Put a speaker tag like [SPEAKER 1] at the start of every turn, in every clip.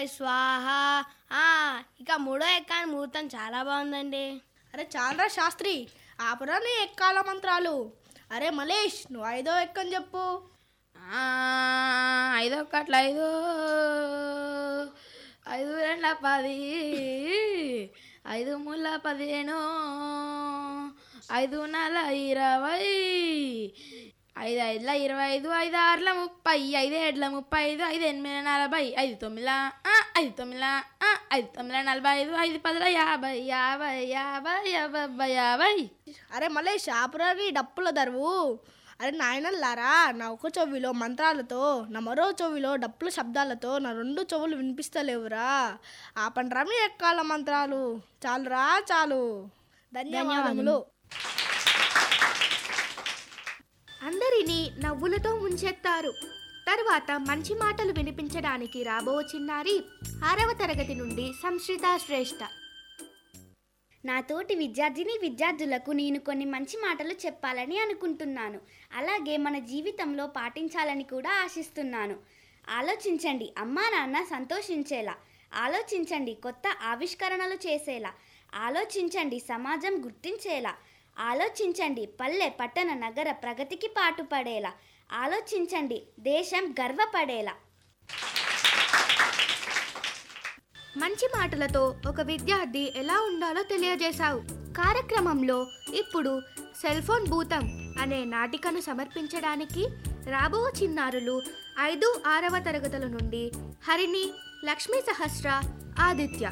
[SPEAKER 1] స్వాహ ఆ, ఇక మూడో ఎక్కాని ముహూర్తం చాలా బాగుందండి
[SPEAKER 2] అరే చాలరా శాస్త్రి ఆపరా నీ ఎక్కాల మంత్రాలు అరే మలేష్ నువ్వు ఐదో ఎక్కని చెప్పు
[SPEAKER 3] ఆ, ఐదు ఒకట్ల ఐదు ఐదు రెండ్ల పది ఐదు ముళ్ళ పదిహేను ఐదు నెల ఇరవై ఐదు ఐదుల ఇరవై ఐదు ఐదు ఆరుల ముప్పై ఐదు ఏడుల ముప్పై ఐదు ఐదు ఎనిమిది నలభై ఐదు తొమ్మిదిల ఆ, ఐదు తొమ్మిదిల ఆ, ఐదు తొమ్మిదిల నలభై ఐదు ఐదు పదిల యాభై యాభై యాభై యాభై యాభై
[SPEAKER 2] అరే మలేష్ ఆపరా నీ డప్పుల దరువు అరే నాయనల్లారా నా ఒక చెవిలో మంత్రాలతో నా మరో చెవిలో డప్పుల శబ్దాలతో నా రెండు చెవులు వినిపిస్తలేవురా ఆపండ్రా మీ ఎక్కాల మంత్రాలు చాలురా చాలు ధన్యవాదములు
[SPEAKER 4] అందరినీ నవ్వులతో ముంచెత్తారు తర్వాత మంచి మాటలు వినిపించడానికి రాబో చిన్నారి ఆరవ తరగతి నుండి సంశ్రిత శ్రేష్ఠ
[SPEAKER 5] నా తోటి విద్యార్థిని విద్యార్థులకు నేను కొన్ని మంచి మాటలు చెప్పాలని అనుకుంటున్నాను అలాగే మన జీవితంలో పాటించాలని కూడా ఆశిస్తున్నాను ఆలోచించండి అమ్మా నాన్న సంతోషించేలా ఆలోచించండి కొత్త ఆవిష్కరణలు చేసేలా ఆలోచించండి సమాజం గుర్తించేలా ఆలోచించండి పల్లె పట్టణ నగర ప్రగతికి పాటుపడేలా ఆలోచించండి దేశం గర్వపడేలా
[SPEAKER 4] మంచి మాటలతో ఒక విద్యార్థి ఎలా ఉండాలో తెలియజేశావు కార్యక్రమంలో ఇప్పుడు సెల్ ఫోన్ భూతం అనే నాటికను సమర్పించడానికి రాబో చిన్నారులు ఐదు ఆరవ తరగతుల నుండి హరిణి లక్ష్మీ సహస్ర ఆదిత్య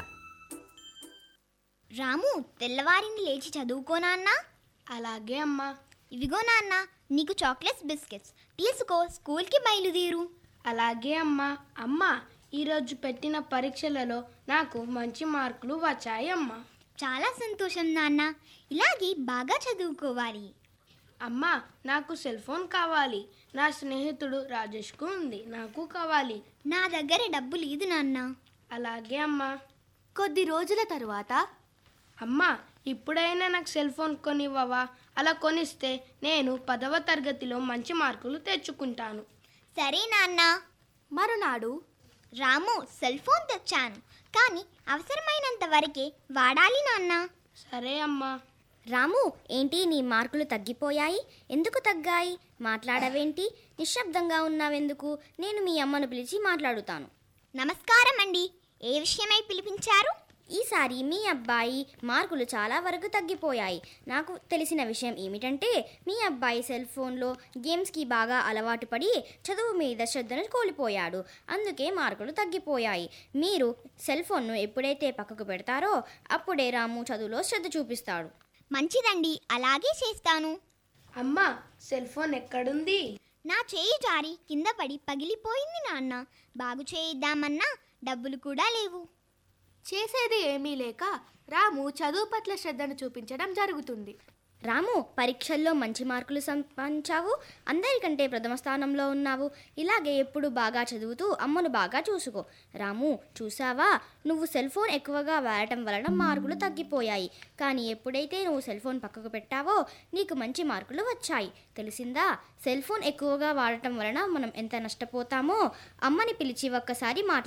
[SPEAKER 6] రాము తెల్లవారిని లేచి చదువుకో నాన్నా
[SPEAKER 1] అలాగే అమ్మా
[SPEAKER 6] ఇవిగో నాన్న నీకు చాక్లెట్స్ బిస్కెట్స్ తీసుకో స్కూల్కి బయలుదేరు
[SPEAKER 1] అలాగే అమ్మా అమ్మా ఈరోజు పెట్టిన పరీక్షలలో నాకు మంచి మార్కులు వచ్చాయి అమ్మా
[SPEAKER 6] చాలా సంతోషం నాన్న ఇలాగే బాగా చదువుకోవాలి
[SPEAKER 1] అమ్మా నాకు సెల్ ఫోన్ కావాలి నా స్నేహితుడు రాజేష్కు ఉంది నాకు కావాలి
[SPEAKER 6] నా దగ్గర డబ్బు లేదు నాన్న
[SPEAKER 1] అలాగే అమ్మా
[SPEAKER 4] కొద్ది రోజుల తరువాత
[SPEAKER 1] అమ్మా ఇప్పుడైనా నాకు సెల్ ఫోన్ కొనివ్వవా అలా కొనిస్తే నేను పదవ తరగతిలో మంచి మార్కులు తెచ్చుకుంటాను
[SPEAKER 6] సరే నాన్న
[SPEAKER 4] మరునాడు
[SPEAKER 6] రాము సెల్ ఫోన్ తెచ్చాను కానీ అవసరమైనంత వరకే వాడాలి నాన్న
[SPEAKER 1] సరే అమ్మా
[SPEAKER 5] రాము ఏంటి నీ మార్కులు తగ్గిపోయాయి ఎందుకు తగ్గాయి మాట్లాడవేంటి నిశ్శబ్దంగా ఉన్నావెందుకు నేను మీ అమ్మను పిలిచి మాట్లాడుతాను
[SPEAKER 6] నమస్కారం అండి ఏ విషయమై పిలిపించారు
[SPEAKER 5] ఈసారి మీ అబ్బాయి మార్కులు చాలా వరకు తగ్గిపోయాయి నాకు తెలిసిన విషయం ఏమిటంటే మీ అబ్బాయి సెల్ ఫోన్లో గేమ్స్కి బాగా అలవాటు పడి చదువు మీద శ్రద్ధను కోల్పోయాడు అందుకే మార్కులు తగ్గిపోయాయి మీరు సెల్ ఫోన్ను ఎప్పుడైతే పక్కకు పెడతారో అప్పుడే రాము చదువులో శ్రద్ధ చూపిస్తాడు
[SPEAKER 6] మంచిదండి అలాగే చేస్తాను
[SPEAKER 1] అమ్మా సెల్ ఫోన్ ఎక్కడుంది
[SPEAKER 6] నా చేయి జారి కింద పడి పగిలిపోయింది నాన్న బాగు చేయిద్దామన్నా డబ్బులు కూడా లేవు
[SPEAKER 4] చేసేది ఏమీ లేక రాము చదువు పట్ల శ్రద్ధను చూపించడం జరుగుతుంది
[SPEAKER 5] రాము పరీక్షల్లో మంచి మార్కులు సంపాదించావు అందరికంటే ప్రథమ స్థానంలో ఉన్నావు ఇలాగే ఎప్పుడు బాగా చదువుతూ అమ్మను బాగా చూసుకో రాము చూసావా నువ్వు సెల్ ఫోన్ ఎక్కువగా వాడటం వలన మార్కులు తగ్గిపోయాయి కానీ ఎప్పుడైతే నువ్వు సెల్ ఫోన్ పక్కకు పెట్టావో నీకు మంచి మార్కులు వచ్చాయి తెలిసిందా సెల్ ఫోన్ ఎక్కువగా వాడటం వలన మనం ఎంత నష్టపోతామో అమ్మని పిలిచి ఒక్కసారి మాట్లా